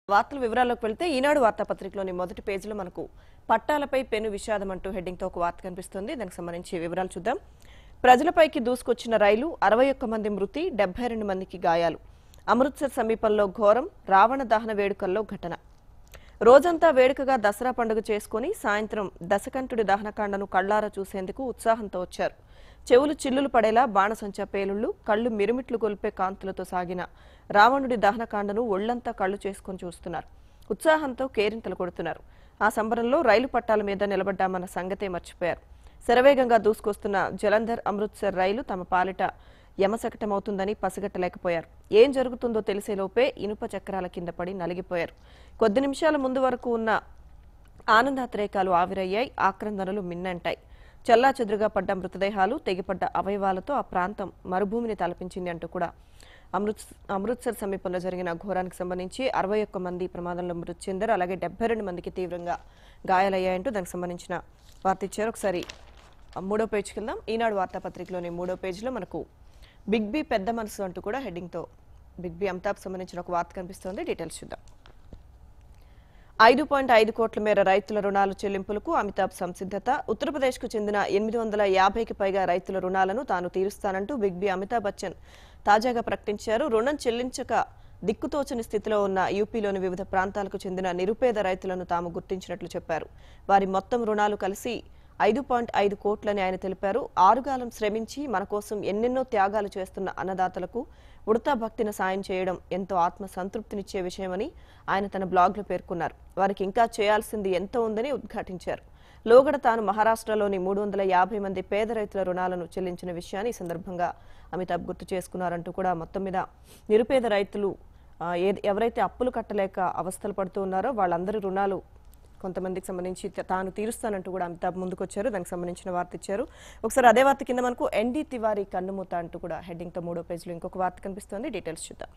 వార్తల వివరాల్లోకి వెళ్తే ఈనాడు వార్తాపత్రికలోని మొదటి పేజీలో మనకు పట్టాలపై పెను విషాదం అంటూ హెడ్డింగ్తో ఒక వార్త కనిపిస్తుంది దానికి సంబంధించి వివరాలు చూద్దాం ప్రజలపైకి దూసుకొచ్చిన రైలు అరవై ఒక్క మంది మృతి డెబ్బై రెండు మందికి గాయాలు అమృత్సర్ సమీపంలో ఘోరం రావణ దహన వేడుకల్లో ఘటన రోజంతా వేడుకగా దసరా పండుగ చేసుకుని సాయంత్రం దశకంఠుడి దహనకాండను కళ్లారా చూసేందుకు ఉత్సాహంతో వచ్చారు చెవులు చిల్లులు పడేలా బాణసంచా పేలుళ్లు కళ్ళు మిరుమిట్లు గొల్పే కాంతులతో సాగిన రావణుడి దహనకాండను ఒళ్లంతా కళ్ళు చేసుకొని చూస్తున్నారు ఉత్సాహంతో కేరింతలు కొడుతున్నారు ఆ సంబరంలో రైలు పట్టాల మీద నిలబడ్డామన్న సంగతే మర్చిపోయారు శరవేగంగా దూసుకొస్తున్న జలంధర్ అమృత్సర్ రైలు తమ పాలిట యమశకటమవుతుందని పసిగట్టలేకపోయారు ఏం జరుగుతుందో తెలిసేలోపే ఇనుప చక్రాల కింద పడి నలిగిపోయారు కొద్ది నిమిషాల ముందు వరకు ఉన్న ఆనందాతిరేకాలు ఆవిరయ్యాయి ఆక్రందనలు మిన్నంటాయి చల్లా చెదురుగా పడ్డ మృతదేహాలు తెగిపడ్డ అవయవాలతో ఆ ప్రాంతం మరుభూమిని తలపించింది అంటూ కూడా అమృత్ అమృత్సర్ సమీపంలో జరిగిన ఘోరానికి సంబంధించి అరవై ఒక్క మంది ప్రమాదంలో మృతి చెందారు అలాగే డెబ్బై రెండు మందికి తీవ్రంగా గాయాలయ్యాయంటూ దానికి సంబంధించిన వార్త ఇచ్చారు ఒకసారి ఆ మూడో పేజ్కి వెళ్దాం ఈనాడు వార్తాపత్రికలోని మూడో పేజీలో మనకు బిగ్ బి పెద్ద మనసు అంటూ కూడా హెడ్డింగ్తో బిగ్ బి అమితాబ్ సంబంధించిన ఒక వార్త కనిపిస్తోంది డీటెయిల్స్ చూద్దాం ఐదు పాయింట్ ఐదు కోట్ల మేర రైతుల రుణాలు చెల్లింపులకు అమితాబ్ సంసిద్ధత ఉత్తరప్రదేశ్కు చెందిన ఎనిమిది వందల యాభైకి పైగా రైతుల రుణాలను తాను తీరుస్తానంటూ బిగ్ బి అమితాబ్ బచ్చన్ తాజాగా ప్రకటించారు రుణం చెల్లించక దిక్కుతోచని స్థితిలో ఉన్న యూపీలోని వివిధ ప్రాంతాలకు చెందిన నిరుపేద రైతులను తాము గుర్తించినట్లు చెప్పారు వారి మొత్తం రుణాలు కలిసి ఐదు పాయింట్ ఐదు కోట్లని ఆయన తెలిపారు ఆరుగాలం శ్రమించి మన కోసం ఎన్నెన్నో త్యాగాలు చేస్తున్న అన్నదాతలకు ఉడతా భక్తిన సాయం చేయడం ఎంతో ఆత్మ సంతృప్తినిచ్చే విషయమని ఆయన తన బ్లాగ్లో పేర్కొన్నారు వారికి ఇంకా చేయాల్సింది ఎంతో ఉందని ఉద్ఘాటించారు లోగడ తాను మహారాష్ట్రలోని మూడు వందల యాభై మంది పేద రైతుల రుణాలను చెల్లించిన విషయాన్ని ఈ సందర్భంగా అమితాబ్ గుర్తు చేసుకున్నారంటూ కూడా మొత్తం మీద నిరుపేద రైతులు ఆ, ఏ- ఎవరైతే అప్పులు కట్టలేక అవస్థలు పడుతూ ఉన్నారో వాళ్ళందరి రుణాలు కొంతమందికి సంబంధించి త- తాను తీరుస్తానంటూ కూడా అమితాబ్ ముందుకొచ్చారు దానికి సంబంధించిన వార్త ఇచ్చారు ఒకసారి అదే వార్త కింద మనకు ఎన్డీ తివారీ కన్నుమూత అంటూ కూడా హెడ్డింగ్ తో మూడో పేజీలో ఇంకొక వార్త కనిపిస్తోంది డీటెయిల్స్ చూద్దాం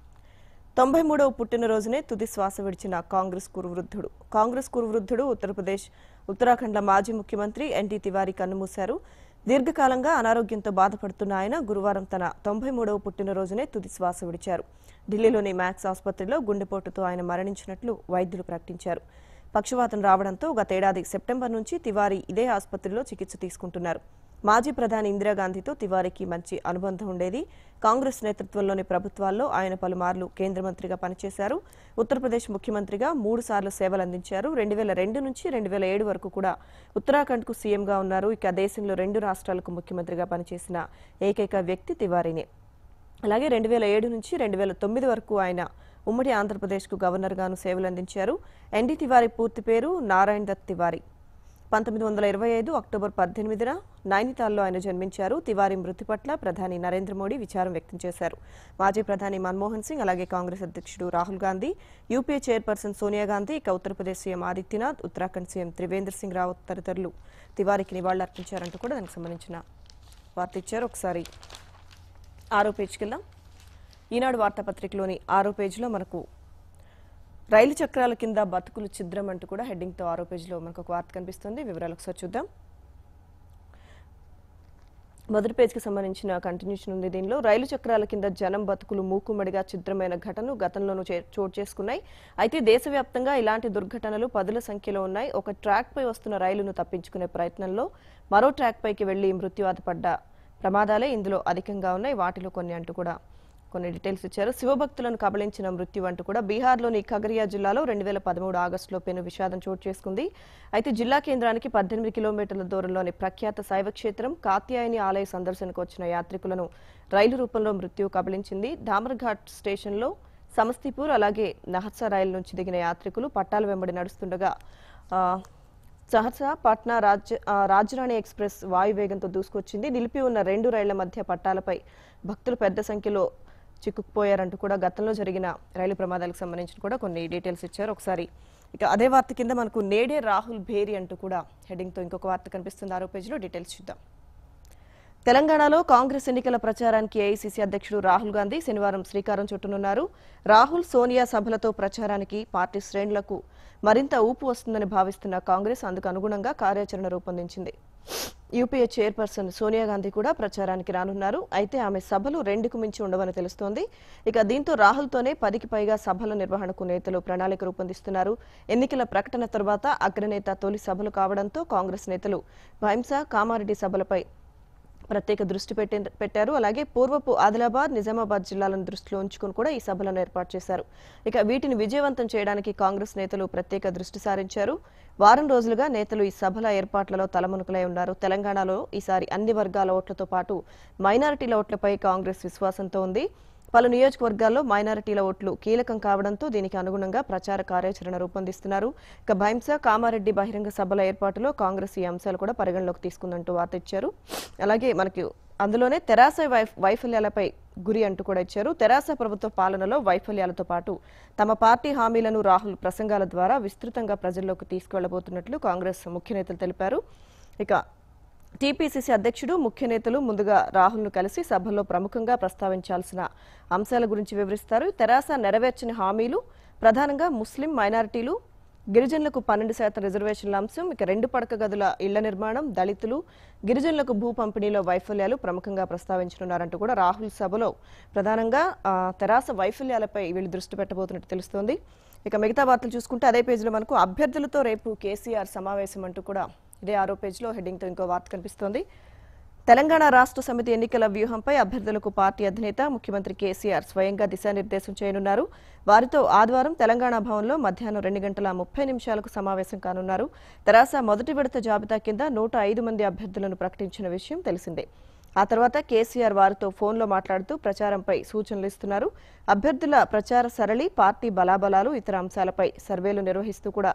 తొంభై మూడవ పుట్టినరోజునే తుది శ్వాస విడిచిన కాంగ్రెస్ కురువృద్ధుడు కాంగ్రెస్ కురువృద్ధుడు ఉత్తరప్రదేశ్ ఉత్తరాఖండ్ల మాజీ ముఖ్యమంత్రి ఎన్టీ తివారీ కన్నుమూశారు దీర్ఘకాలంగా అనారోగ్యంతో బాధపడుతున్న ఆయన గురువారం తన తొంభై మూడవ పుట్టినరోజునే తుది శ్వాస విడిచారు ఢిల్లీలోని మ్యాక్స్ ఆసుపత్రిలో గుండెపోటుతో ఆయన మరణించినట్లు వైద్యులు ప్రకటించారు పక్షవాతం రావడంతో గతేడాది సెప్టెంబర్ నుంచి తివారీ ఇదే ఆసుపత్రిలో చికిత్స తీసుకుంటున్నారు మాజీ ప్రధాని ఇందిరాగాంధీతో తివారీకి మంచి అనుబంధం ఉండేది కాంగ్రెస్ నేతృత్వంలోని ప్రభుత్వాల్లో ఆయన పలుమార్లు కేంద్ర మంత్రిగా పనిచేశారు ఉత్తరప్రదేశ్ ముఖ్యమంత్రిగా మూడు సార్లు సేవలు అందించారు రెండు వేల రెండు నుంచి రెండు వేల ఏడు వరకు కూడా ఉత్తరాఖండ్కు సీఎంగా ఉన్నారు ఇక దేశంలో రెండు రాష్ట్రాలకు ముఖ్యమంత్రిగా పనిచేసిన ఏకైక వ్యక్తి తివారీనే అలాగే రెండు వేల ఏడు నుంచి రెండు వేల తొమ్మిది వరకు ఆయన ఉమ్మడి ఆంధ్రప్రదేశ్కు గవర్నర్గాను సేవలు అందించారు ఎన్డీ తివారీ పూర్తి పేరు నారాయణ్ దత్ తివారీ పంతొమ్మిది వందల ఇరవై ఐదు అక్టోబర్ పద్దెనిమిదిన నైనితాల్లో ఆయన జన్మించారు తివారీ మృతి పట్ల ప్రధాని నరేంద్ర మోడీ విచారం వ్యక్తం చేశారు మాజీ ప్రధాని మన్మోహన్ సింగ్ అలాగే కాంగ్రెస్ అధ్యక్షుడు రాహుల్ గాంధీ యూపీఏ చైర్పర్సన్ సోనియా గాంధీ ఇక ఉత్తరప్రదేశ్ సీఎం ఆదిత్యనాథ్ ఉత్తరాఖండ్ సీఎం త్రివేంద్ర సింగ్ రావత్ తదితరులు తివారీకి నివాళులర్పించారంటూ కూడా దానికి సంబంధించిన వార్త ఇచ్చారు ఒకసారి ఆరో పేజ్కి వెళ్దాం ఈనాడు వార్తాపత్రికలోని ఆరో పేజీలో మనకు రైలు చక్రాల కింద బతుకులు ఛిద్రం అంటూ కూడా హెడ్డింగ్తో ఆరో పేజీలో మనకు ఒక వార్త కనిపిస్తుంది వివరాలు ఒకసారి చూద్దాం మొదటి పేజ్కి సంబంధించిన కంటిన్యూషన్ ఉంది దీనిలో రైలు చక్రాల కింద జనం బతుకులు మూకుమ్మడిగా ఛిద్రమైన ఘటనలు గతంలోనూ చే- చోటు చేసుకున్నాయి అయితే దేశవ్యాప్తంగా ఇలాంటి దుర్ఘటనలు పదుల సంఖ్యలో ఉన్నాయి ఒక ట్రాక్ పై వస్తున్న రైలును తప్పించుకునే ప్రయత్నంలో మరో ట్రాక్ పైకి వెళ్లి మృత్యువాత పడ్డ ప్రమాదాలే ఇందులో అధికంగా ఉన్నాయి వాటిలో కొన్ని అంటూ కూడా కొన్ని డీటెయిల్స్ ఇచ్చారు శివభక్తులను కబళించిన మృత్యు అంటూ కూడా బీహార్లోని ఖగరియా జిల్లాలో రెండు వేల పదమూడు ఆగస్టులో పెను విషాదం చోటు చేసుకుంది అయితే జిల్లా కేంద్రానికి పద్దెనిమిది కిలోమీటర్ల దూరంలోని ప్రఖ్యాత శైవ క్షేత్రం కాత్యాయని ఆలయ సందర్శనకు వచ్చిన యాత్రికులను రైలు రూపంలో మృత్యు కబళించింది ధామర్ఘాట్ స్టేషన్లో సమస్తీపూర్ అలాగే నహత్సా రైలు నుంచి దిగిన యాత్రికులు పట్టాల వెంబడి నడుస్తుండగా ఆ, సహర్సా పాట్నా రాజ్ ఆ, రాజరాణి ఎక్స్ప్రెస్ వాయువేగంతో దూసుకొచ్చింది నిలిపి ఉన్న రెండు రైళ్ల మధ్య పట్టాలపై భక్తులు పెద్ద సంఖ్యలో చిక్కుకుపోయారంటూ కూడా గతంలో జరిగిన రైలు ప్రమాదాలకు సంబంధించి కూడా కొన్ని డీటెయిల్స్ ఇచ్చారు ఒకసారి ఇక అదే వార్త కింద మనకు నేడే రాహుల్ భేరి అంటూ కూడా హెడ్డింగ్తో ఇంకొక వార్త కనిపిస్తుంది ఆరో పేజీలో డీటెయిల్స్ చూద్దాం తెలంగాణలో కాంగ్రెస్ ఎన్నికల ప్రచారానికి ఏఐసీసీ అధ్యక్షుడు రాహుల్ గాంధీ శనివారం శ్రీకారం చుట్టనున్నారు రాహుల్ సోనియా సభలతో ప్రచారానికి పార్టీ శ్రేణులకు మరింత ఊపు వస్తుందని భావిస్తున్న కాంగ్రెస్ అందుకు అనుగుణంగా కార్యాచరణ రూపొందించింది యూపీఏ చైర్పర్సన్ సోనియా గాంధీ కూడా ప్రచారానికి రానున్నారు అయితే ఆమె సభలు రెండుకు మించి ఉండవని తెలుస్తోంది ఇక దీంతో రాహుల్తోనే పదికి పైగా సభల నిర్వహణకు నేతలు ప్రణాళిక రూపొందిస్తున్నారు ఎన్నికల ప్రకటన తర్వాత అగ్రనేత తొలి సభలు కావడంతో కాంగ్రెస్ నేతలు భైంస కామారెడ్డి సభలపై ప్రత్యేక దృష్టి పెట్టి పెట్టారు అలాగే పూర్వపు ఆదిలాబాద్ నిజామాబాద్ జిల్లాలను దృష్టిలో ఉంచుకుని కూడా ఈ సభలను ఏర్పాటు చేశారు ఇక వీటిని విజయవంతం చేయడానికి కాంగ్రెస్ నేతలు ప్రత్యేక దృష్టి సారించారు వారం రోజులుగా నేతలు ఈ సభల ఏర్పాట్లలో తలమునకలై ఉన్నారు తెలంగాణలో ఈసారి అన్ని వర్గాల ఓట్లతో పాటు మైనారిటీల ఓట్లపై కాంగ్రెస్ విశ్వాసంతో ఉంది పలు నియోజకవర్గాల్లో మైనారిటీల ఓట్లు కీలకం కావడంతో దీనికి అనుగుణంగా ప్రచార కార్యాచరణ రూపొందిస్తున్నారు ఇక భైంస కామారెడ్డి బహిరంగ సభల ఏర్పాటులో కాంగ్రెస్ ఈ అంశాలు కూడా పరిగణలోకి తీసుకుందంటూ వార్త ఇచ్చారు అలాగే మనకి అందులోనే తెరాస వైఫ్ వైఫల్యాలపై గురి అంటూ కూడా ఇచ్చారు తెరాస ప్రభుత్వ పాలనలో వైఫల్యాలతో పాటు తమ పార్టీ హామీలను రాహుల్ ప్రసంగాల ద్వారా విస్తృతంగా ప్రజల్లోకి తీసుకెళ్లబోతున్నట్లు కాంగ్రెస్ ముఖ్య నేతలు తెలిపారు ఇక టీపీసీసీ అధ్యక్షుడు ముఖ్య నేతలు ముందుగా రాహుల్ను కలిసి సభల్లో ప్రముఖంగా ప్రస్తావించాల్సిన అంశాల గురించి వివరిస్తారు తెరాస నెరవేర్చిన హామీలు ప్రధానంగా ముస్లిం మైనారిటీలు గిరిజనులకు పన్నెండు శాతం రిజర్వేషన్ల అంశం ఇక రెండు పడక గదుల ఇళ్ల నిర్మాణం దళితులు గిరిజనులకు భూ పంపిణీలో వైఫల్యాలు ప్రముఖంగా ప్రస్తావించనున్నారంటూ కూడా రాహుల్ సభలో ప్రధానంగా ఆ, తెరాస వైఫల్యాలపై వీళ్ళు దృష్టి పెట్టబోతున్నట్టు తెలుస్తోంది ఇక మిగతా వార్తలు చూసుకుంటే అదే పేజీలో మనకు అభ్యర్థులతో రేపు కేసీఆర్ సమావేశం అంటూ కూడా ఇదే ఆరో పేజీలో హెడ్డింగ్తో ఇంకో వార్త కనిపిస్తోంది తెలంగాణ రాష్ట్ర సమితి ఎన్నికల వ్యూహంపై అభ్యర్థులకు పార్టీ అధినేత ముఖ్యమంత్రి కేసీఆర్ స్వయంగా దిశానిర్దేశం చేయనున్నారు వారితో ఆదివారం తెలంగాణ భవన్లో మధ్యాహ్నం రెండు గంటల ముప్పై నిమిషాలకు సమావేశం కానున్నారు తెరాస మొదటి విడత జాబితా కింద నూట ఐదు మంది అభ్యర్థులను ప్రకటించిన విషయం తెలిసిందే ఆ తర్వాత కేసీఆర్ వారితో ఫోన్లో మాట్లాడుతూ ప్రచారంపై సూచనలు ఇస్తున్నారు అభ్యర్థుల ప్రచార సరళి పార్టీ బలాబలాలు ఇతర అంశాలపై సర్వేలు నిర్వహిస్తూ కూడా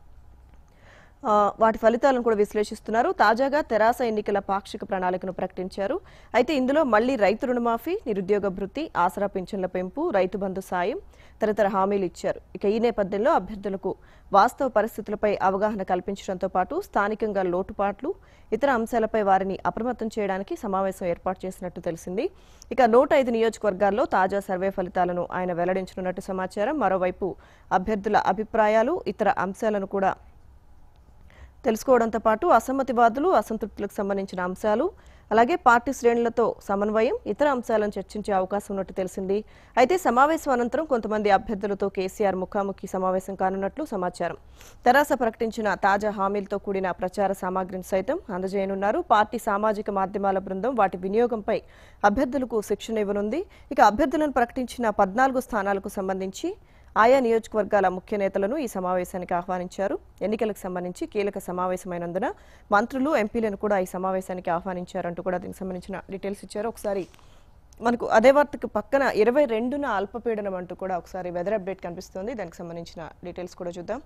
ఆ, వాటి ఫలితాలను కూడా విశ్లేషిస్తున్నారు తాజాగా తెరాస ఎన్నికల పాక్షిక ప్రణాళికను ప్రకటించారు అయితే ఇందులో మళ్లీ రైతు రుణమాఫీ నిరుద్యోగ భృతి ఆసరా పింఛన్ల పెంపు రైతు బంధు సాయం తదితర హామీలు ఇచ్చారు ఇక ఈ నేపథ్యంలో అభ్యర్థులకు వాస్తవ పరిస్థితులపై అవగాహన కల్పించడంతో పాటు స్థానికంగా లోటుపాట్లు ఇతర అంశాలపై వారిని అప్రమత్తం చేయడానికి సమావేశం ఏర్పాటు చేసినట్టు తెలిసింది ఇక నూట ఐదు నియోజకవర్గాల్లో తాజా సర్వే ఫలితాలను ఆయన వెల్లడించనున్నట్టు సమాచారం మరోవైపు అభ్యర్థుల అభిప్రాయాలు ఇతర అంశాలను కూడా తెలుసుకోవడంతో పాటు అసమ్మతివాదులు అసంతృప్తులకు సంబంధించిన అంశాలు అలాగే పార్టీ శ్రేణులతో సమన్వయం ఇతర అంశాలను చర్చించే అవకాశం ఉన్నట్టు తెలిసింది అయితే సమావేశం అనంతరం కొంతమంది అభ్యర్థులతో కేసీఆర్ ముఖాముఖి సమావేశం కానున్నట్లు సమాచారం తెరాస ప్రకటించిన తాజా హామీలతో కూడిన ప్రచార సామాగ్రిని సైతం అందజేయనున్నారు పార్టీ సామాజిక మాధ్యమాల బృందం వాటి వినియోగంపై అభ్యర్థులకు శిక్షణ ఇవ్వనుంది ఇక అభ్యర్థులను ప్రకటించిన పద్నాలుగు స్థానాలకు సంబంధించి ఆయా నియోజకవర్గాల ముఖ్య నేతలను ఈ సమావేశానికి ఆహ్వానించారు ఎన్నికలకు సంబంధించి కీలక సమావేశమైనందున మంత్రులు ఎంపీలను కూడా ఈ సమావేశానికి ఆహ్వానించారంటూ కూడా దీనికి సంబంధించిన డీటెయిల్స్ ఇచ్చారు ఒకసారి మనకు అదే వార్తకు పక్కన ఇరవై రెండున అల్పపీడనం అంటూ కూడా ఒకసారి వెదర్ అప్డేట్ కనిపిస్తుంది దానికి సంబంధించిన డీటెయిల్స్ కూడా చూద్దాం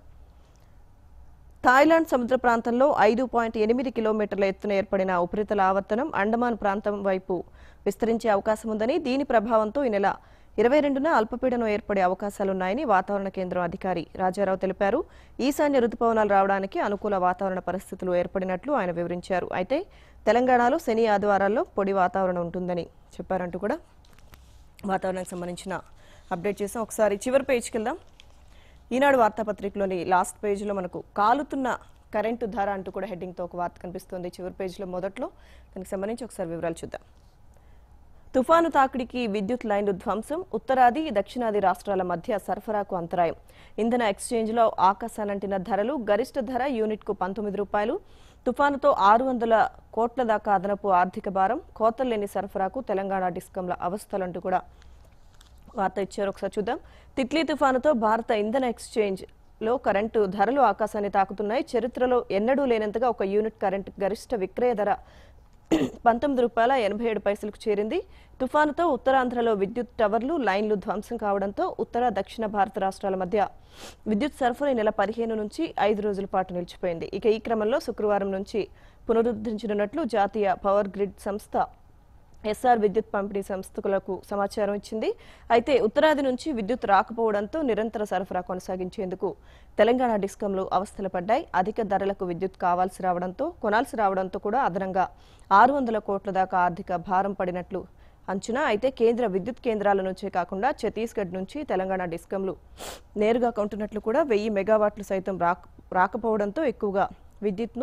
థాయిలాండ్ సముద్ర ప్రాంతంలో ఐదు పాయింట్ ఎనిమిది కిలోమీటర్ల ఎత్తున ఏర్పడిన ఉపరితల ఆవర్తనం అండమాన్ ప్రాంతం వైపు విస్తరించే అవకాశం ఉందని దీని ప్రభావంతో ఈ నెల ఇరవై రెండున అల్పపీడనం ఏర్పడే అవకాశాలున్నాయని వాతావరణ కేంద్రం అధికారి రాజారావు తెలిపారు ఈశాన్య రుతుపవనాలు రావడానికి అనుకూల వాతావరణ పరిస్థితులు ఏర్పడినట్లు ఆయన వివరించారు అయితే తెలంగాణలో శని ఆదివారాల్లో పొడి వాతావరణం ఉంటుందని చెప్పారంటూ కూడా వాతావరణానికి సంబంధించిన అప్డేట్ చేసాం ఒకసారి చివరి పేజ్కి వెళ్దాం ఈనాడు వార్తాపత్రికలోని లాస్ట్ పేజీలో మనకు కాలుతున్న కరెంటు ధర అంటూ కూడా హెడ్డింగ్తో ఒక వార్త కనిపిస్తుంది చివరి పేజీలో మొదట్లో దానికి సంబంధించి ఒకసారి వివరాలు చూద్దాం తుఫాను తాకిడికి విద్యుత్ లైన్లు ధ్వంసం ఉత్తరాది దక్షిణాది రాష్ట్రాల మధ్య సరఫరాకు అంతరాయం ఇంధన ఎక్స్చేంజ్లో ఆకాశానంటిన ధరలు గరిష్ట ధర యూనిట్కు పంతొమ్మిది రూపాయలు తుఫానుతో ఆరు వందల కోట్ల దాకా అదనపు ఆర్థిక భారం కోతల్లేని సరఫరాకు తెలంగాణ డిస్కంల అవస్థలంటూ కూడా వార్త ఇచ్చారు ఒకసారి చూద్దాం తిట్లీ తుఫానుతో భారత ఇంధన ఎక్స్చేంజ్ లో కరెంటు ధరలు ఆకాశాన్ని తాకుతున్నాయి చరిత్రలో ఎన్నడూ లేనంతగా ఒక యూనిట్ కరెంటు గరిష్ట విక్రయ ధర పంతొమ్మిది రూపాయల ఎనభై ఏడు పైసలకు చేరింది తుఫానుతో ఉత్తరాంధ్రలో విద్యుత్ టవర్లు లైన్లు ధ్వంసం కావడంతో ఉత్తర దక్షిణ భారత రాష్ట్రాల మధ్య విద్యుత్ సరఫరా ఈ నెల పదిహేను నుంచి ఐదు రోజుల పాటు నిలిచిపోయింది ఇక ఈ క్రమంలో శుక్రవారం నుంచి పునరుద్ధరించనున్నట్లు జాతీయ పవర్ గ్రిడ్ సంస్థ ఎస్ఆర్ విద్యుత్ పంపిణీ సంస్థలకు సమాచారం ఇచ్చింది అయితే ఉత్తరాది నుంచి విద్యుత్ రాకపోవడంతో నిరంతర సరఫరా కొనసాగించేందుకు తెలంగాణ డిస్కంలు అవస్థలు పడ్డాయి అధిక ధరలకు విద్యుత్ కావాల్సి రావడంతో కొనాల్సి రావడంతో కూడా అదనంగా ఆరు వందల కోట్ల దాకా ఆర్థిక భారం పడినట్లు అంచనా అయితే కేంద్ర విద్యుత్ కేంద్రాల నుంచే కాకుండా ఛత్తీస్గఢ్ నుంచి తెలంగాణ డిస్కంలు నేరుగా కొంటున్నట్లు కూడా వెయ్యి మెగావాట్లు సైతం రాక రాకపోవడంతో ఎక్కువగా విద్యుత్ను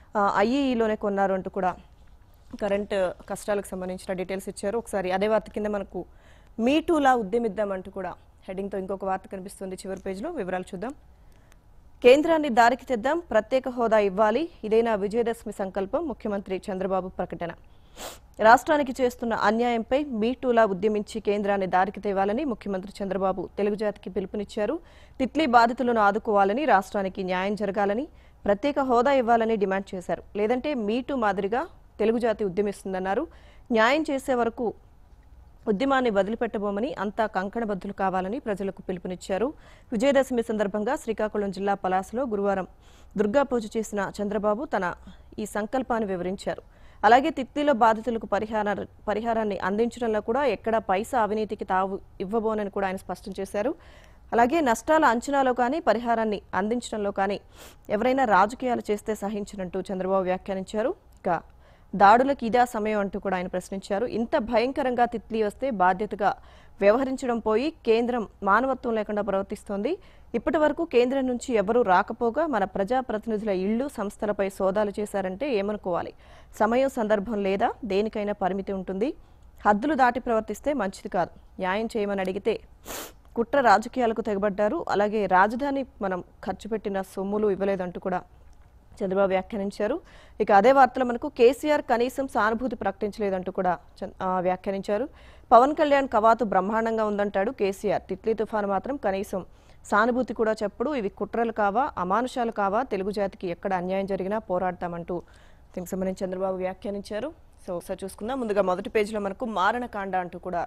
ఐఈఈలోనే కొన్నారు అంటూ కూడా కరెంట్ కష్టాలకు సంబంధించిన డీటెయిల్స్ ఇచ్చారు ఒకసారి అదే వార్త కింద మనకు మీ టూలా ఉద్యమిద్దాం అంటూ కూడా హెడ్డింగ్తో ఇంకొక వార్త కనిపిస్తుంది చివరి పేజీలో వివరాలు చూద్దాం కేంద్రాన్ని దారికి తెద్దాం ప్రత్యేక హోదా ఇవ్వాలి ఇదేనా విజయదశమి సంకల్పం ముఖ్యమంత్రి చంద్రబాబు ప్రకటన రాష్ట్రానికి చేస్తున్న అన్యాయంపై మీటూలా ఉద్యమించి కేంద్రాన్ని దారికి తేవాలని ముఖ్యమంత్రి చంద్రబాబు తెలుగు జాతికి పిలుపునిచ్చారు తిట్లీ బాధితులను ఆదుకోవాలని రాష్ట్రానికి న్యాయం జరగాలని ప్రత్యేక హోదా ఇవ్వాలని డిమాండ్ చేశారు లేదంటే మీటూ మాదిరిగా తెలుగు జాతి ఉద్యమిస్తుందన్నారు న్యాయం చేసే వరకు ఉద్యమాన్ని వదిలిపెట్టబోమని అంతా కంకణబద్దులు కావాలని ప్రజలకు పిలుపునిచ్చారు విజయదశమి సందర్భంగా శ్రీకాకుళం జిల్లా పలాసలో గురువారం దుర్గా పూజ చేసిన చంద్రబాబు తన ఈ సంకల్పాన్ని వివరించారు అలాగే తిత్లీలో బాధితులకు పరిహార పరిహారాన్ని అందించడంలో కూడా ఎక్కడా పైసా అవినీతికి తావు ఇవ్వబోనని కూడా ఆయన స్పష్టం చేశారు అలాగే నష్టాల అంచనాలో కానీ పరిహారాన్ని అందించడంలో కానీ ఎవరైనా రాజకీయాలు చేస్తే సహించినట్టు చంద్రబాబు వ్యాఖ్యానించారు ఇక దాడులకు ఇదా సమయం అంటూ కూడా ఆయన ప్రశ్నించారు ఇంత భయంకరంగా తిత్లీ వస్తే బాధ్యతగా వ్యవహరించడం పోయి కేంద్రం మానవత్వం లేకుండా ప్రవర్తిస్తోంది ఇప్పటి వరకు కేంద్రం నుంచి ఎవరూ రాకపోగా మన ప్రజాప్రతినిధుల ఇళ్లు సంస్థలపై సోదాలు చేశారంటే ఏమనుకోవాలి సమయం సందర్భం లేదా దేనికైనా పరిమితి ఉంటుంది హద్దులు దాటి ప్రవర్తిస్తే మంచిది కాదు న్యాయం చేయమని అడిగితే కుట్ర రాజకీయాలకు తెగబడ్డారు అలాగే రాజధాని మనం ఖర్చు పెట్టిన సొమ్ములు ఇవ్వలేదంటూ కూడా చంద్రబాబు వ్యాఖ్యానించారు ఇక అదే వార్తలో మనకు కేసీఆర్ కనీసం సానుభూతి ప్రకటించలేదంటూ కూడా చంద్ర- ఆ, వ్యాఖ్యానించారు పవన్ కళ్యాణ్ కవాతు బ్రహ్మాండంగా ఉందంటాడు కేసీఆర్ తిట్లీ తుఫాను మాత్రం కనీసం సానుభూతి కూడా చెప్పడు ఇవి కుట్రలు కావా అమానుషాలు కావా తెలుగు జాతికి ఎక్కడ అన్యాయం జరిగినా పోరాడతామంటూ దీనికి సంబంధించి చంద్రబాబు వ్యాఖ్యానించారు సో ఒకసారి చూసుకుందాం ముందుగా మొదటి పేజీలో మనకు మారణకాండ అంటూ కూడా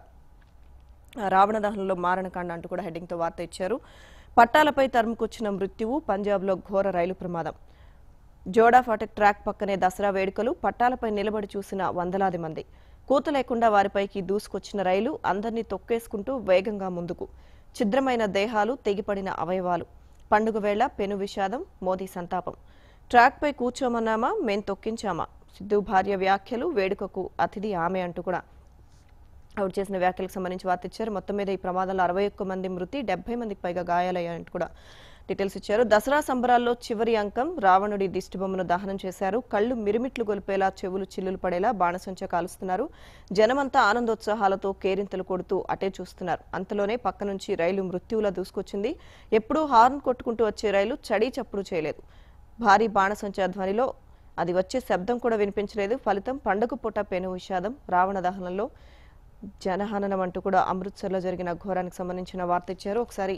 ఆ, రావణ దహనంలో మారణకాండ అంటూ కూడా హెడ్డింగ్తో వార్త ఇచ్చారు పట్టాలపై తరుముకొచ్చిన మృత్యువు పంజాబ్లో ఘోర రైలు ప్రమాదం జోడా ఫాటక్ ట్రాక్ పక్కనే దసరా వేడుకలు పట్టాలపై నిలబడి చూసిన వందలాది మంది కూత లేకుండా వారిపైకి దూసుకొచ్చిన రైలు అందరినీ తొక్కేసుకుంటూ వేగంగా ముందుకు ఛిద్రమైన దేహాలు తెగిపడిన అవయవాలు పండుగ వేళ పెను విషాదం మోదీ సంతాపం ట్రాక్పై కూర్చోమన్నామా మేం తొక్కించామా సిద్ధు భార్య వ్యాఖ్యలు వేడుకకు అతిథి ఆమె అంటూ కూడా ఆవిడ చేసిన వ్యాఖ్యలకు సంబంధించి వార్త ఇచ్చారు మొత్తం మీద ఈ ప్రమాదంలో అరవై ఒక్క మంది మృతి డెబ్బై మందికి పైగా గాయాలయ్యాయంటూ కూడా డీటెయిల్స్ ఇచ్చారు దసరా సంబరాల్లో చివరి అంకం రావణుడి దిష్టిబొమ్మను దహనం చేశారు కళ్ళు మిరుమిట్లు గొలిపేలా చెవులు చిల్లులు పడేలా బాణసంచ కాలుస్తున్నారు జనమంతా ఆనందోత్సాహాలతో కేరింతలు కొడుతూ అటే చూస్తున్నారు అంతలోనే పక్క నుంచి రైలు మృత్యువులా దూసుకొచ్చింది ఎప్పుడూ హార్న్ కొట్టుకుంటూ వచ్చే రైలు చడీ చప్పుడు చేయలేదు భారీ బాణసంచ ధ్వనిలో అది వచ్చే శబ్దం కూడా వినిపించలేదు ఫలితం పండగ పూట పెను విషాదం రావణ దహనంలో జనహననం అంటూ కూడా అమృత్సర్లో జరిగిన ఘోరానికి సంబంధించిన వార్త ఇచ్చారు ఒకసారి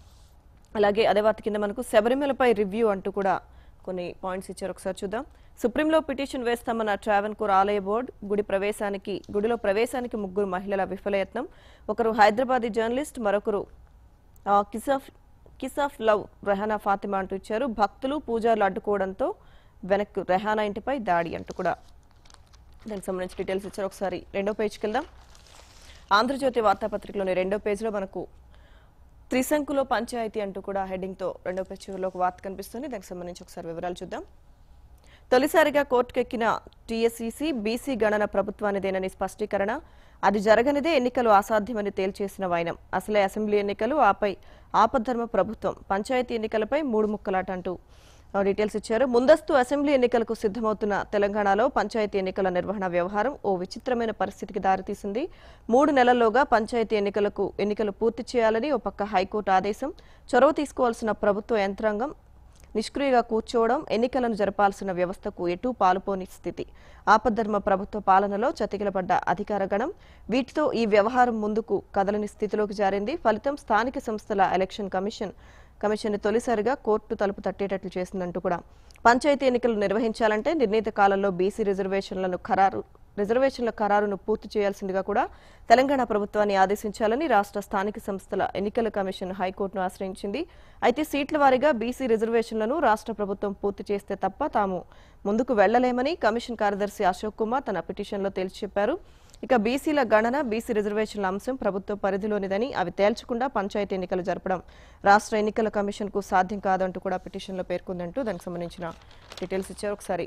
అలాగే అదే వార్త కింద మనకు శబరిమలపై రివ్యూ అంటూ కూడా కొన్ని పాయింట్స్ ఇచ్చారు ఒకసారి చూద్దాం సుప్రీంలో పిటిషన్ వేస్తామన్న ట్రావెన్కూర్ ఆలయ బోర్డు గుడి ప్రవేశానికి గుడిలో ప్రవేశానికి ముగ్గురు మహిళల విఫలయత్నం ఒకరు హైదరాబాదీ జర్నలిస్ట్ మరొకరు ఆ, kiss of kiss of love Rehana Fatima అంటూ ఇచ్చారు భక్తులు పూజారులు అడ్డుకోవడంతో వెనక్కు రెహానా ఇంటిపై దాడి అంటూ కూడా దానికి సంబంధించి డీటెయిల్స్ ఇచ్చారు ఒకసారి రెండో పేజ్కి వెళ్దాం ఆంధ్రజ్యోతి వార్తాపత్రికలోని రెండో పేజీలో మనకు త్రిశంకులో పంచాయతీ అంటూ కూడా హెడ్డింగ్తో రెండో పేజ్ చివరిలో ఒక వార్త కనిపిస్తుంది దానికి సంబంధించి ఒకసారి వివరాలు చూద్దాం తొలిసారిగా కోర్టుకెక్కిన టీఎస్సీసీ బీసీ గణన ప్రభుత్వానిదేనని స్పష్టీకరణ అది జరగనిదే ఎన్నికలు అసాధ్యమని తేల్చేసిన వైనం అసలే అసెంబ్లీ ఎన్నికలు ఆపై ఆపద్ధర్మ ప్రభుత్వం పంచాయతీ ఎన్నికలపై మూడు ముక్కలాట అంటూ ఆ, డీటెయిల్స్ ఇచ్చారు ముందస్తు అసెంబ్లీ ఎన్నికలకు సిద్ధమవుతున్న తెలంగాణలో పంచాయతీ ఎన్నికల నిర్వహణ వ్యవహారం ఓ విచిత్రమైన పరిస్థితికి దారితీసింది మూడు నెలల్లోగా పంచాయతీ ఎన్నికలకు ఎన్నికలు పూర్తి చేయాలని ఓ పక్క హైకోర్టు ఆదేశం చొరవ తీసుకోవాల్సిన ప్రభుత్వ యంత్రాంగం నిష్క్రియంగా కూర్చోవడం ఎన్నికలను జరపాల్సిన వ్యవస్థకు ఎటూ పాలుపోని స్థితి ఆపద్ధర్మ ప్రభుత్వ పాలనలో చతికిలపడ్డ అధికార గణం వీటితో ఈ వ్యవహారం ముందుకు కదలని స్థితిలోకి జారింది ఫలితం స్థానిక సంస్థల ఎలక్షన్ కమిషన్ కమిషన్ తొలిసారిగా కోర్టు తలుపు తట్టేటట్లు చేసిందంటూ కూడా పంచాయతీ ఎన్నికలు నిర్వహించాలంటే నిర్ణీత కాలంలో బీసీ రిజర్వేషన్లను ఖరారు రిజర్వేషన్ల ఖరారును పూర్తి చేయాల్సిందిగా కూడా తెలంగాణ ప్రభుత్వాన్ని ఆదేశించాలని రాష్ట్ర స్థానిక సంస్థల ఎన్నికల కమిషన్ హైకోర్టును ఆశ్రయించింది అయితే సీట్ల వారీగా బీసీ రిజర్వేషన్లను రాష్ట్ర ప్రభుత్వం పూర్తి చేస్తే తప్ప తాము ముందుకు వెళ్లలేమని కమిషన్ కార్యదర్శి అశోక్ కుమార్ తన పిటిషన్లో తేల్చి చెప్పారు ఇక బీసీల గణన బీసీ రిజర్వేషన్ల అంశం ప్రభుత్వ పరిధిలోనిదని అవి తేల్చకుండా పంచాయతీ ఎన్నికలు జరపడం రాష్ట్ర ఎన్నికల కమిషన్కు సాధ్యం కాదంటూ కూడా పిటిషన్లో పేర్కొందంటూ దానికి సంబంధించిన డీటెయిల్స్ ఇచ్చారు ఒకసారి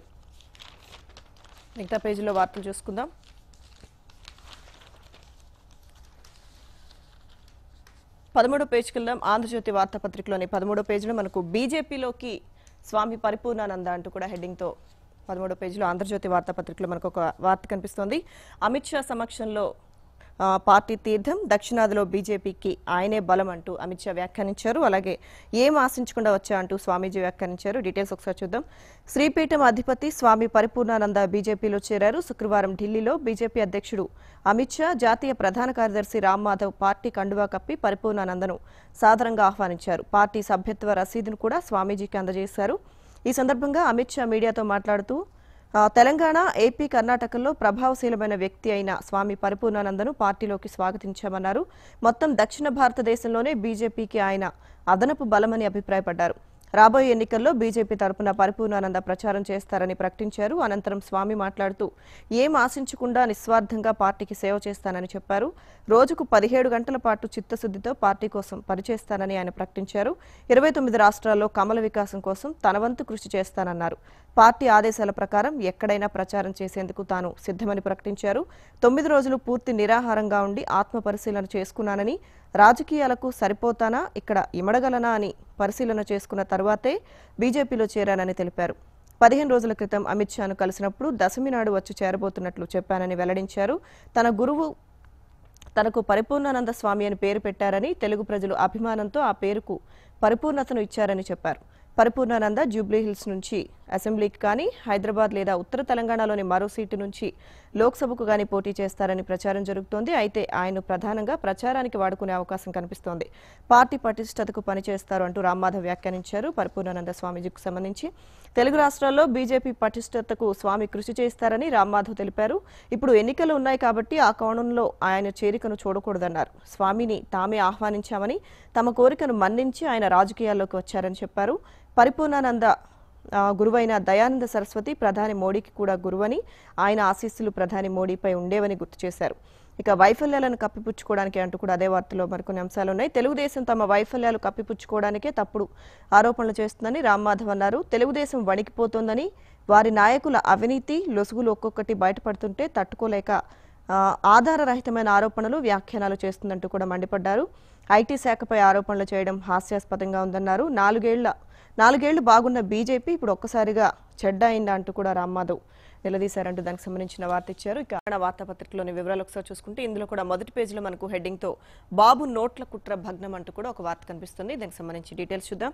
మిగతా పేజీలో వార్తలు చూసుకుందాం పదమూడో పేజీకి వెళ్దాం ఆంధ్రజ్యోతి వార్తాపత్రికలోని పదమూడో పేజీలో మనకు బీజేపీలోకి స్వామి పరిపూర్ణానంద అంటూ కూడా హెడ్డింగ్తో పదమూడో పేజీలో ఆంధ్రజ్యోతి వార్తాపత్రికలో మనకు ఒక వార్త కనిపిస్తోంది అమిత్ షా సమక్షంలో ఆ, పార్టీ తీర్థం దక్షిణాదిలో బీజేపీకి ఆయనే బలం అంటూ అమిత్ షా వ్యాఖ్యానించారు అలాగే ఏం ఆశించకుండా వచ్చా అంటూ స్వామీజీ వ్యాఖ్యానించారు డీటెయిల్స్ ఒకసారి చూద్దాం శ్రీపీఠం అధిపతి స్వామి పరిపూర్ణానంద బీజేపీలో చేరారు శుక్రవారం ఢిల్లీలో బీజేపీ అధ్యక్షుడు అమిత్ షా జాతీయ ప్రధాన కార్యదర్శి రామ్ మాధవ్ పార్టీ కండువా కప్పి పరిపూర్ణానందను సాదరంగా ఆహ్వానించారు పార్టీ సభ్యత్వ రసీదును కూడా స్వామీజీకి అందజేశారు ఈ సందర్భంగా అమిత్ షా మీడియాతో మాట్లాడుతూ ఆ, తెలంగాణ ఏపీ కర్ణాటకల్లో ప్రభావశీలమైన వ్యక్తి అయిన స్వామి పరిపూర్ణానందను పార్టీలోకి స్వాగతించామన్నారు మొత్తం దక్షిణ భారతదేశంలోనే బీజేపీకి ఆయన అదనపు బలమని అభిప్రాయపడ్డారు రాబోయే ఎన్నికల్లో బీజేపీ తరపున పరిపూర్ణానంద ప్రచారం చేస్తారని ప్రకటించారు అనంతరం స్వామి మాట్లాడుతూ ఏం ఆశించకుండా నిస్వార్థంగా పార్టీకి సేవ చేస్తానని చెప్పారు రోజుకు పదిహేడు గంటల పాటు చిత్తశుద్ధితో పార్టీ కోసం పనిచేస్తానని ఆయన ప్రకటించారు ఇరవై తొమ్మిది రాష్ట్రాల్లో కమల వికాసం కోసం తన వంతు కృషి చేస్తానన్నారు పార్టీ ఆదేశాల ప్రకారం ఎక్కడైనా ప్రచారం చేసేందుకు తాను సిద్ధమని ప్రకటించారు తొమ్మిది రోజులు పూర్తి నిరాహారంగా ఉండి ఆత్మ పరిశీలన చేసుకున్నానని రాజకీయాలకు సరిపోతానా ఇక్కడ ఇమడగలనా అని పరిశీలన చేసుకున్న తర్వాతే బీజేపీలో చేరానని తెలిపారు పదిహేను రోజుల క్రితం అమిత్ షాను కలిసినప్పుడు దశమి నాడు వచ్చి చేరబోతున్నట్లు చెప్పానని వెల్లడించారు తన గురువు తనకు పరిపూర్ణానంద స్వామి అని పేరు పెట్టారని తెలుగు ప్రజలు అభిమానంతో ఆ పేరుకు పరిపూర్ణతను ఇచ్చారని చెప్పారు పరిపూర్ణానంద జూబ్లీహిల్స్ నుంచి అసెంబ్లీకి కానీ హైదరాబాద్ లేదా ఉత్తర తెలంగాణలోని మరో సీటు నుంచి లోక్సభకు కానీ పోటీ చేస్తారని ప్రచారం జరుగుతోంది అయితే ఆయన ప్రధానంగా ప్రచారానికి వాడుకునే అవకాశం కనిపిస్తోంది పార్టీ పటిష్టతకు పనిచేస్తారు అంటూ రామ్మాధవ్ వ్యాఖ్యానించారు పరిపూర్ణానంద స్వామీజీకి సంబంధించి తెలుగు రాష్ట్రాల్లో బీజేపీ పటిష్టతకు స్వామి కృషి చేస్తారని రామ్మాధవ్ తెలిపారు ఇప్పుడు ఎన్నికలు ఉన్నాయి కాబట్టి ఆ కోణంలో ఆయన చేరికను చూడకూడదన్నారు స్వామిని తామే ఆహ్వానించామని తమ కోరికను మన్నించి ఆయన రాజకీయాల్లోకి వచ్చారని చెప్పారు పరిపూర్ణానంద ఆ, గురువైన దయానంద సరస్వతి ప్రధాని మోడీకి కూడా గురువని ఆయన ఆశీస్సులు ప్రధాని మోడీపై ఉండేవని గుర్తు చేశారు ఇక వైఫల్యాలను కప్పిపుచ్చుకోవడానికి అంటూ కూడా అదే వార్తలో మరికొన్ని అంశాలు ఉన్నాయి తెలుగుదేశం తమ వైఫల్యాలు కప్పిపుచ్చుకోవడానికే తప్పుడు ఆరోపణలు చేస్తుందని రామ్ మాధవ్ అన్నారు తెలుగుదేశం వణికిపోతోందని వారి నాయకుల అవినీతి లొసుగులు ఒక్కొక్కటి బయటపడుతుంటే తట్టుకోలేక ఆ, ఆధారరహితమైన ఆరోపణలు వ్యాఖ్యానాలు చేస్తుందంటూ కూడా మండిపడ్డారు ఐటీ శాఖపై ఆరోపణలు చేయడం హాస్యాస్పదంగా ఉందన్నారు నాలుగేళ్ల నాలుగేళ్లు బాగున్న బీజేపీ ఇప్పుడు ఒక్కసారిగా చెడ్డ అయిందా అంటూ కూడా రామ్ మాధవ్ నిలదీశారంటూ దానికి సంబంధించిన వార్త ఇచ్చారు ఇక ఆడ వార్తాపత్రికలోని వివరాలు ఒకసారి చూసుకుంటే ఇందులో కూడా మొదటి పేజీలో మనకు హెడ్డింగ్ తో బాబు నోట్ల కుట్ర భగ్నం అంటూ కూడా ఒక వార్త కనిపిస్తుంది దానికి సంబంధించి డీటెయిల్స్ చూద్దాం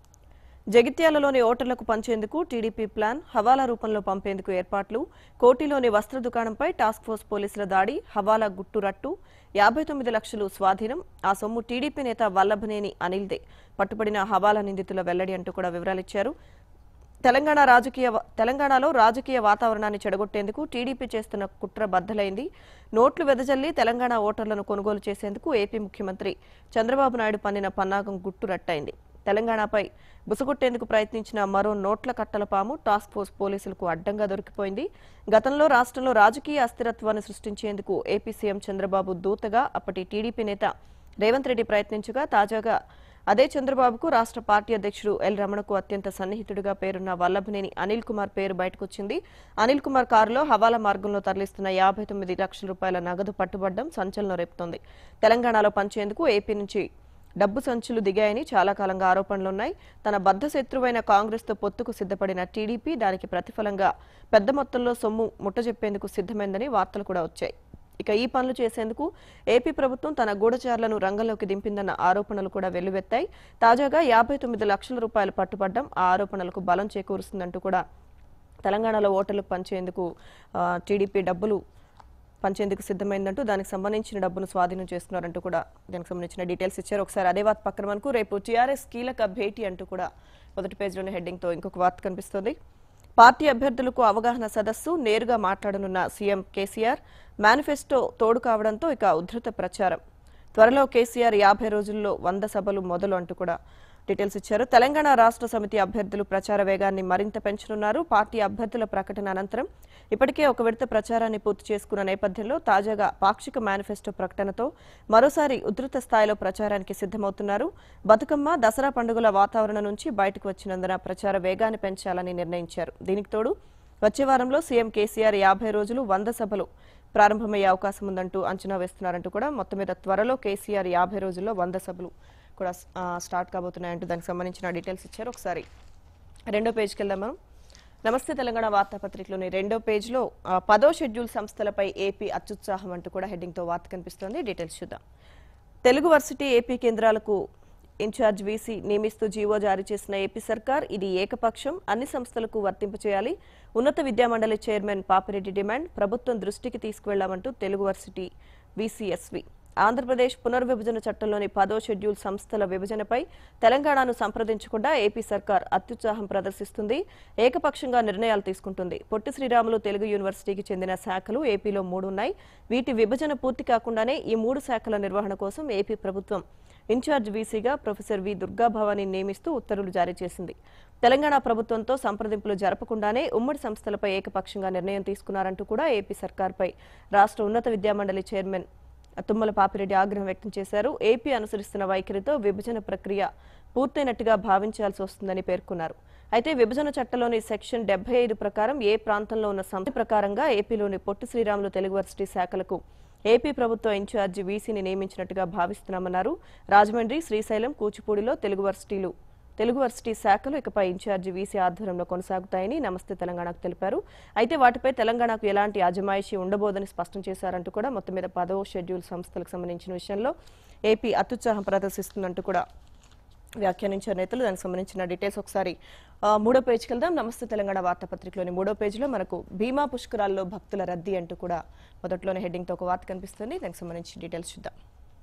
జగిత్యాలలోని ఓటర్లకు పంచేందుకు టీడీపీ ప్లాన్ హవాలా రూపంలో పంపేందుకు ఏర్పాట్లు కోటిలోని వస్త్ర దుకాణంపై టాస్క్ ఫోర్స్ పోలీసుల దాడి హవాలా గుట్టు రట్టు యాభై తొమ్మిది లక్షలు స్వాధీనం ఆ సొమ్ము టీడీపీ నేత వల్లభనేని అనిల్దే పట్టుబడిన హవాలా నిందితుల వెల్లడి అంటూ కూడా వివరాలిచ్చారు తెలంగాణ రాజకీయ తెలంగాణలో రాజకీయ వాతావరణాన్ని చెడగొట్టేందుకు టీడీపీ చేస్తున్న కుట్ర బద్దలైంది నోట్లు వెదజల్లి తెలంగాణ ఓటర్లను కొనుగోలు చేసేందుకు ఏపీ ముఖ్యమంత్రి చంద్రబాబు నాయుడు పన్నిన పన్నాగం గుట్టు రట్టయింది తెలంగాణపై బుసగొట్టేందుకు ప్రయత్నించిన మరో నోట్ల కట్టల పాము టాస్క్ ఫోర్స్ పోలీసులకు అడ్డంగా దొరికిపోయింది గతంలో రాష్ట్రంలో రాజకీయ అస్థిరత్వాన్ని సృష్టించేందుకు ఏపీ సీఎం చంద్రబాబు దూతగా అప్పటి టీడీపీ నేత రేవంత్ రెడ్డి ప్రయత్నించగా తాజాగా అదే చంద్రబాబుకు రాష్ట్ర పార్టీ అధ్యక్షుడు ఎల్ రమణకు అత్యంత సన్నిహితుడిగా పేరున్న వల్లభనేని అనిల్ కుమార్ పేరు బయటకొచ్చింది అనిల్ కుమార్ కారులో హవాలా మార్గంలో తరలిస్తున్న యాభై తొమ్మిది లక్షల రూపాయల నగదు పట్టుబడ్డం సంచలనం రేపుతోంది తెలంగాణలో పంచేందుకు ఏపీ నుంచి డబ్బు సంచులు దిగాయని చాలా కాలంగా ఆరోపణలున్నాయి తన బద్ధ శత్రువైన కాంగ్రెస్తో పొత్తుకు సిద్ధపడిన టీడీపీ దానికి ప్రతిఫలంగా పెద్ద మొత్తంలో సొమ్ము ముట్టజెప్పేందుకు సిద్ధమైందని వార్తలు కూడా వచ్చాయి ఇక ఈ పనులు చేసేందుకు ఏపీ ప్రభుత్వం తన గూఢచారులను రంగంలోకి దింపిందన్న ఆరోపణలు కూడా వెల్లువెత్తాయి తాజాగా యాభై తొమ్మిది లక్షల రూపాయలు పట్టుబడ్డం ఆ ఆరోపణలకు బలం చేకూరుస్తుందంటూ కూడా తెలంగాణలో ఓటర్లకు పంచేందుకు ఆ, టీడీపీ డబ్బులు పంచేందుకు సిద్ధమైందంటూ దానికి సంబంధించిన డబ్బును స్వాధీనం చేస్తున్నారంటూ కూడా దానికి సంబంధించిన డీటెయిల్స్ ఇచ్చారు ఒకసారి అదే వార్త పక్కన మనకు రేపు టీఆర్ఎస్ కీలక భేటీ అంటూ కూడా మొదటి పేజీలోని హెడ్డింగ్తో ఇంకొక వార్త కనిపిస్తోంది పార్టీ అభ్యర్థులకు అవగాహన సదస్సు నేరుగా మాట్లాడనున్న సీఎం కేసీఆర్ మేనిఫెస్టో తోడు కావడంతో ఇక ఉధృత ప్రచారం త్వరలో కేసీఆర్ యాభై రోజుల్లో వంద సభలు మొదలు అంటూ కూడా డీటెయిల్స్ ఇచ్చారు తెలంగాణ రాష్ట్ర సమితి అభ్యర్థులు ప్రచార వేగాన్ని మరింత పెంచనున్నారు పార్టీ అభ్యర్థుల ప్రకటన అనంతరం ఇప్పటికే ఒక విడత ప్రచారాన్ని పూర్తి చేసుకున్న నేపథ్యంలో తాజాగా పాక్షిక మేనిఫెస్టో ప్రకటనతో మరోసారి ఉధృత స్థాయిలో ప్రచారానికి సిద్ధమవుతున్నారు బతుకమ్మ దసరా పండుగల వాతావరణం నుంచి బయటకు వచ్చినందున ప్రచార వేగాన్ని పెంచాలని నిర్ణయించారు దీనికి తోడు వచ్చే వారంలో సీఎం కేసీఆర్ యాభై రోజులు వంద సభలు ప్రారంభమయ్యే అవకాశం ఉందంటూ అంచనా వేస్తున్నారంటూ కూడా మొత్తం మీద త్వరలో కేసీఆర్ యాభై రోజుల్లో వంద సభలు కూడా ఆ, స్టార్ట్ కాబోతున్నాయంటూ దానికి సంబంధించిన డీటెయిల్స్ ఇచ్చారు ఒకసారి రెండో పేజ్కి వెళ్దాం మనం నమస్తే తెలంగాణ వార్తాపత్రికలోని రెండో పేజీలో ఆ, పదో షెడ్యూల్ సంస్థలపై ఏపీ అత్యుత్సాహం అంటూ కూడా హెడ్డింగ్ తో వార్త కనిపిస్తోంది డీటెయిల్స్ చూద్దాం తెలుగు వర్సిటీ ఏపీ కేంద్రాలకు ఇన్ఛార్జ్ వీసీ నియమిస్తూ జీవో జారీ చేసిన ఏపీ సర్కార్ ఇది ఏకపక్షం అన్ని సంస్థలకు వర్తింపచేయాలి ఉన్నత విద్యామండలి చైర్మన్ పాపిరెడ్డి డిమాండ్ ప్రభుత్వం దృష్టికి తీసుకువెళ్లామంటూ తెలుగు వర్సిటీ వీసీఎస్వి ఆంధ్రప్రదేశ్ పునర్విభజన చట్టంలోని పదో షెడ్యూల్ సంస్థల విభజనపై తెలంగాణను సంప్రదించకుండా ఏపీ సర్కార్ అత్యుత్సాహం ప్రదర్శిస్తుంది ఏకపక్షంగా నిర్ణయాలు తీసుకుంటుంది పొట్టి శ్రీరాములు తెలుగు యూనివర్సిటీకి చెందిన శాఖలు ఏపీలో మూడు ఉన్నాయి వీటి విభజన పూర్తి కాకుండానే ఈ మూడు శాఖల నిర్వహణ కోసం ఏపీ ప్రభుత్వం ఇన్ఛార్జ్ వీసీగా ప్రొఫెసర్ వి దుర్గాభవాని నియమిస్తూ ఉత్తర్వులు జారీ చేసింది తెలంగాణ ప్రభుత్వంతో సంప్రదింపులు జరపకుండానే ఉమ్మడి సంస్థలపై ఏకపక్షంగా నిర్ణయం తీసుకున్నారంటూ కూడా ఏపీ సర్కార్పై రాష్ట్ర ఉన్నత విద్యామండలి చైర్మన్ తుమ్మల పాపిరెడ్డి ఆగ్రహం వ్యక్తం చేశారు ఏపీ అనుసరిస్తున్న వైఖరితో విభజన ప్రక్రియ పూర్తయినట్టుగా భావించాల్సి వస్తుందని పేర్కొన్నారు అయితే విభజన చట్టంలోని సెక్షన్ డెబ్బై ఐదు ప్రకారం ఏ ప్రాంతంలో ఉన్న సంస్థ ప్రకారంగా ఏపీలోని పొట్టి శ్రీరాములు తెలుగు వర్సిటీ శాఖలకు ఏపీ ప్రభుత్వ ఇన్ఛార్జి వీసీని నియమించినట్టుగా భావిస్తున్నామన్నారు రాజమండ్రి శ్రీశైలం కూచిపూడిలో తెలుగు వర్సిటీలు తెలుగు వర్సిటీ శాఖలు ఇకపై ఇన్ఛార్జి వీసీ ఆధ్వర్యంలో కొనసాగుతాయని నమస్తే తెలంగాణకు తెలిపారు అయితే వాటిపై తెలంగాణకు ఎలాంటి అజమాయిషీ ఉండబోదని స్పష్టం చేశారంటూ కూడా మొత్తం మీద పదవ షెడ్యూల్ సంస్థలకు సంబంధించిన విషయంలో ఏపీ అత్యుత్సాహం ప్రదర్శిస్తుందంటూ కూడా వ్యాఖ్యానించారు నేతలు దానికి సంబంధించిన డీటెయిల్స్ ఒకసారి ఆ, మూడో పేజీకి వెళ్దాం నమస్తే తెలంగాణ వార్తాపత్రికలోని మూడో పేజీలో మనకు భీమా పుష్కరాల్లో భక్తుల రద్దీ అంటూ కూడా మొదట్లోనే హెడ్డింగ్తో ఒక వార్త కనిపిస్తుంది దానికి సంబంధించి డీటెయిల్స్ చూద్దాం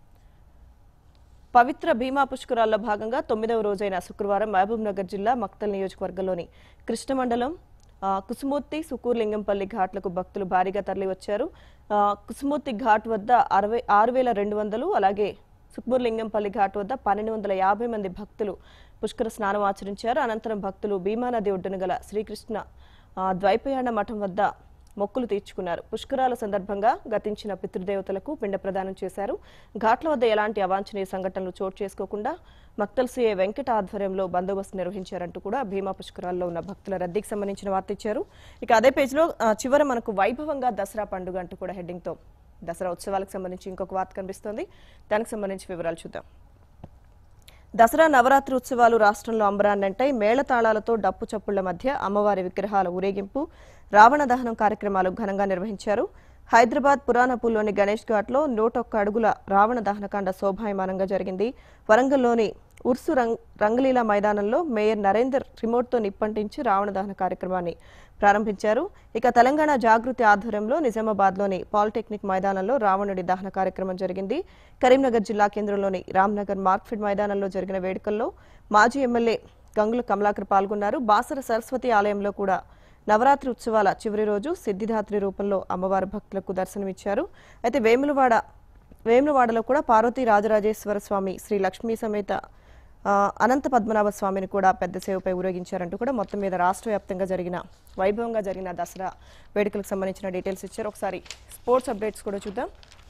పవిత్ర భీమా పుష్కరాల్లో భాగంగా తొమ్మిదవ రోజైన శుక్రవారం మహబూబ్ నగర్ జిల్లా మక్తల్ నియోజకవర్గంలోని కృష్ణమండలం ఆ, కుసుమూర్తి సుకూర్లింగంపల్లి ఘాట్లకు భక్తులు భారీగా తరలివచ్చారు ఆ, కుసుమూర్తి ఘాట్ వద్ద అరవై ఆరు వేల రెండు వందలు అలాగే సుక్మూర్లింగంపల్లి ఘాట్ వద్ద పన్నెండు వందల యాభై మంది భక్తులు పుష్కర స్నానం ఆచరించారు అనంతరం భక్తులు భీమా నది ఒడ్డున గల శ్రీకృష్ణ ఆ, ద్వైపయాణ మఠం వద్ద మొక్కులు తీర్చుకున్నారు పుష్కరాల సందర్భంగా గతించిన పితృదేవతలకు పిండ ప్రదానం చేశారు ఘాట్ల వద్ద ఎలాంటి అవాంఛనీయ సంఘటనలు చోటు చేసుకోకుండా మక్తల్ సీఏ వెంకట ఆధ్వర్యంలో బందోబస్తు నిర్వహించారంటూ కూడా భీమా పుష్కరాల్లో ఉన్న భక్తుల రద్దీకి సంబంధించిన వార్త ఇచ్చారు ఇక అదే పేజీలో ఆ, చివర మనకు వైభవంగా దసరా పండుగ అంటూ కూడా హెడ్డింగ్ తో దసరా ఉత్సవాలకు సంబంధించి ఇంకొక వార్త కనిపిస్తోంది దానికి సంబంధించి వివరాలు చూద్దాం దసరా నవరాత్రి ఉత్సవాలు రాష్ట్రంలో అంబరాన్నంటాయి మేళతాళాలతో డప్పు చప్పుళ్ల మధ్య అమ్మవారి విగ్రహాల ఊరేగింపు రావణ దహనం కార్యక్రమాలు ఘనంగా నిర్వహించారు హైదరాబాద్ పురాణపూల్లోని గణేష్ ఘాట్లో నూటొక్క అడుగుల రావణ దహనకాండ శోభాయమానంగా జరిగింది వరంగల్లోని ఉర్సు రంగ్ రంగలీలా మైదానంలో మేయర్ నరేందర్ రిమోట్తో నిప్పంటించి రావణ దహన కార్యక్రమాన్ని ప్రారంభించారు ఇక తెలంగాణ జాగృతి ఆధ్వర్యంలో నిజామాబాద్లోని పాలిటెక్నిక్ మైదానంలో రావణుడి దహన కార్యక్రమం జరిగింది కరీంనగర్ జిల్లా కేంద్రంలోని రామ్నగర్ మార్క్ఫెడ్ మైదానంలో జరిగిన వేడుకల్లో మాజీ ఎమ్మెల్యే గంగుల కమలాకర్ పాల్గొన్నారు బాసర సరస్వతి ఆలయంలో కూడా నవరాత్రి ఉత్సవాల చివరి రోజు సిద్ధిదాత్రి రూపంలో అమ్మవారి భక్తులకు దర్శనమిచ్చారు అయితే వేములవాడ వేములవాడలో కూడా పార్వతీ రాజరాజేశ్వర స్వామి శ్రీ లక్ష్మీ సమేత ఆ, అనంత పద్మనాభ స్వామిని కూడా పెద్ద సేవపై ఊరేగించారంటూ కూడా మొత్తం మీద రాష్ట్ర వ్యాప్తంగా జరిగిన వైభవంగా జరిగిన దసరా వేడుకలకు సంబంధించిన డీటెయిల్స్ ఇచ్చారు ఒకసారి స్పోర్ట్స్ అప్డేట్స్ కూడా చూద్దాం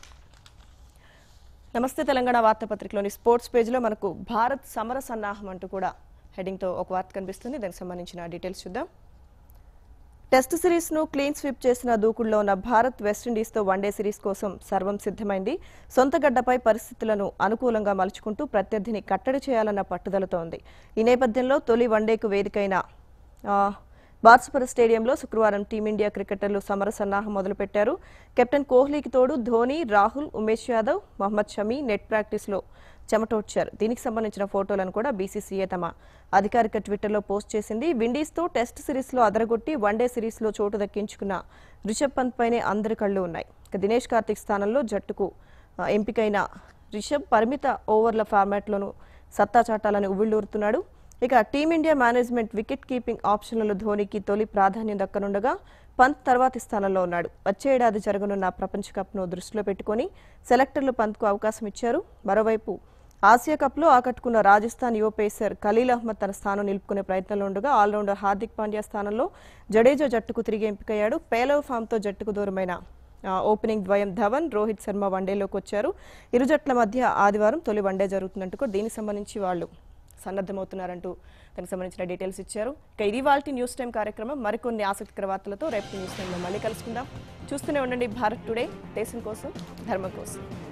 నమస్తే తెలంగాణ వార్తాపత్రికలోని స్పోర్ట్స్ పేజ్లో మనకు భారత్ సమర సన్నాహం అంటూ కూడా హెడ్డింగ్తో ఒక వార్త కనిపిస్తుంది దానికి సంబంధించిన డీటెయిల్స్ చూద్దాం టెస్ట్ సిరీస్ ను క్లీన్ స్వీప్ చేసిన దూకుడులో ఉన్న భారత్ వెస్టిండీస్తో వన్డే సిరీస్ కోసం సర్వం సిద్ధమైంది సొంత గడ్డపై పరిస్థితులను అనుకూలంగా మలుచుకుంటూ ప్రత్యర్థిని కట్టడి చేయాలన్న పట్టుదలతో ఉంది ఈ నేపథ్యంలో తొలి వన్డేకు వేదికైన ఆ, బార్సుపుర స్టేడియంలో శుక్రవారం టీమిండియా క్రికెటర్లు సమర సన్నాహం మొదలుపెట్టారు కెప్టెన్ కోహ్లీకి తోడు ధోని రాహుల్ ఉమేష్ యాదవ్ మహమ్మద్ షమీ నెట్ ప్రాక్టీస్లో చెమటోడ్చారు దీనికి సంబంధించిన ఫోటోలను కూడా బీసీసీఏ తమ అధికారిక ట్విట్టర్లో పోస్ట్ చేసింది విండీస్తో టెస్ట్ సిరీస్లో అదరగొట్టి వన్డే సిరీస్లో చోటు దక్కించుకున్న రిషబ్ పంత్ పైనే అందరి కళ్ళు ఉన్నాయి ఇక దినేష్ కార్తిక్ స్థానంలో జట్టుకు ఆ, ఎంపికైన రిషబ్ పరిమిత ఓవర్ల ఫార్మాట్లోనూ సత్తా చాటాలని ఉవ్విళ్లూరుతున్నాడు ఇక టీమిండియా మేనేజ్మెంట్ వికెట్ కీపింగ్ ఆప్షన్లలో ధోనికి తొలి ప్రాధాన్యం దక్కనుండగా పంత్ తర్వాతి స్థానంలో ఉన్నాడు వచ్చే ఏడాది జరగనున్న ప్రపంచ కప్ను దృష్టిలో పెట్టుకొని సెలెక్టర్లు పంత్కు అవకాశం ఇచ్చారు మరోవైపు ఆసియా కప్లో ఆకట్టుకున్న రాజస్థాన్ యువ పేసర్ ఖలీల్ అహ్మద్ తన స్థానం నిలుపుకునే ప్రయత్నంలో ఉండగా ఆల్రౌండర్ హార్దిక్ పాండ్యా స్థానంలో జడేజా జట్టుకు తిరిగి ఎంపికయ్యాడు పేలవ్ ఫామ్తో జట్టుకు దూరమైన ఆ, ఓపెనింగ్ ద్వయం ధవన్ రోహిత్ శర్మ వన్డేలోకి వచ్చారు ఇరు జట్ల మధ్య ఆదివారం తొలి వన్డే జరుగుతున్నట్టు కూడా దీనికి సంబంధించి వాళ్ళు సన్నద్ధమవుతున్నారంటూ దానికి సంబంధించిన డీటెయిల్స్ ఇచ్చారు ఇక ఇది వాళ్ళ న్యూస్ టైం కార్యక్రమం మరికొన్ని ఆసక్తికర వార్తలతో రేపు న్యూస్ టైంలో మళ్ళీ కలుసుకుందాం చూస్తూనే ఉండండి భారత్ టుడే దేశం కోసం ధర్మం కోసం